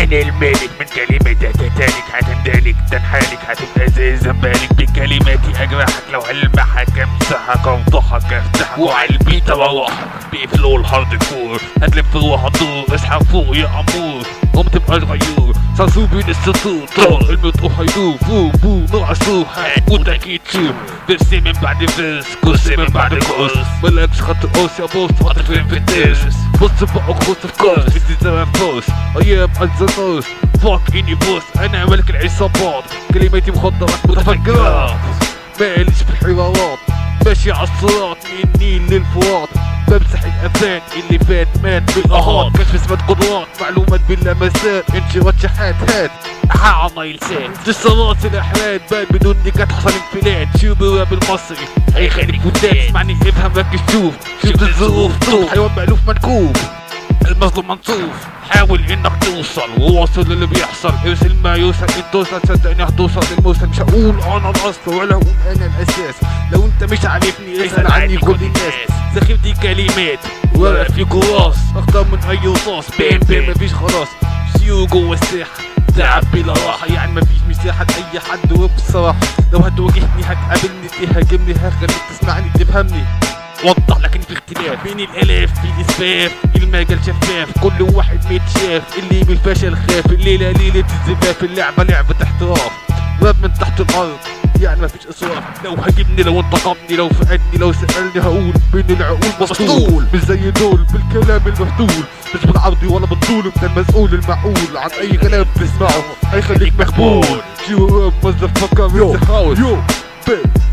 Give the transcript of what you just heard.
انا المالك من كلمات هتتالك هتندلك تنحالك هتبقى زي زنبالك بكلماتي اجرحك لو هلمحك امسحك اوضحك افتحك وعلى البيت اروحك بفلو الهارد كور هتلف روح الدور اصحى فوق يا امور قوم تبقى غيور صرصور بين السطور طار الموت هيدور فوق بو نوع سوق هتموت اكيد تشوف بس من بعد فيرس كوس من بعد كوس مالكش خط قوس يا بوس حط فين في التيس بص بقى خوص في كوس في زمان بوس ايام الزنوس فاك اني بوس انا ملك العصابات كلماتي مخدرات متفجرات ماليش في الحوارات ماشي على الصراط من النيل للفرات بمسح الافات اللي فات مات بالاهات كشف اسمات قدرات معلومات باللمسات انشرات شحات هات حا نايل سات اتصالات الاحوال بال بدون نكات حصل انفلات شو بواب المصري هيخليك فتات اسمعني افهم ركز شوف شفت الظروف طوف حيوان مألوف منكوب المظلوم منصوف حاول انك توصل وواصل اللي بيحصل ارسل ما يوصل انت توصل صدقني هتوصل للموصل مش هقول انا الاصل ولا هقول انا الاساس لو انت مش عارفني اسال عني كل الناس سخيف دي كلمات ورق في جراس اخطر من اي رصاص بام بام مفيش خلاص سيو جوه الساحه تعب بلا راحه يعني مفيش مساحه لاي حد وبصراحه لو هتواجهني هتقابلني تهاجمني هخليك تسمعني تفهمني وضح لكن في اختلاف بين الالاف في الاسفاف المجال شفاف كل واحد متشاف اللي بالفشل خاف الليله ليله الزفاف اللعبه لعبه احتراف راب من تحت الارض يعني مفيش اسراف لو هاجمني لو انتقمني لو فقدني لو سالني هقول بين العقول مسطول مش زي دول بالكلام المفتول مش بالعرضي ولا بالطول انت المسؤول المعقول عن اي كلام بتسمعه هيخليك مخبول شو راب مزفكر يو، يو يو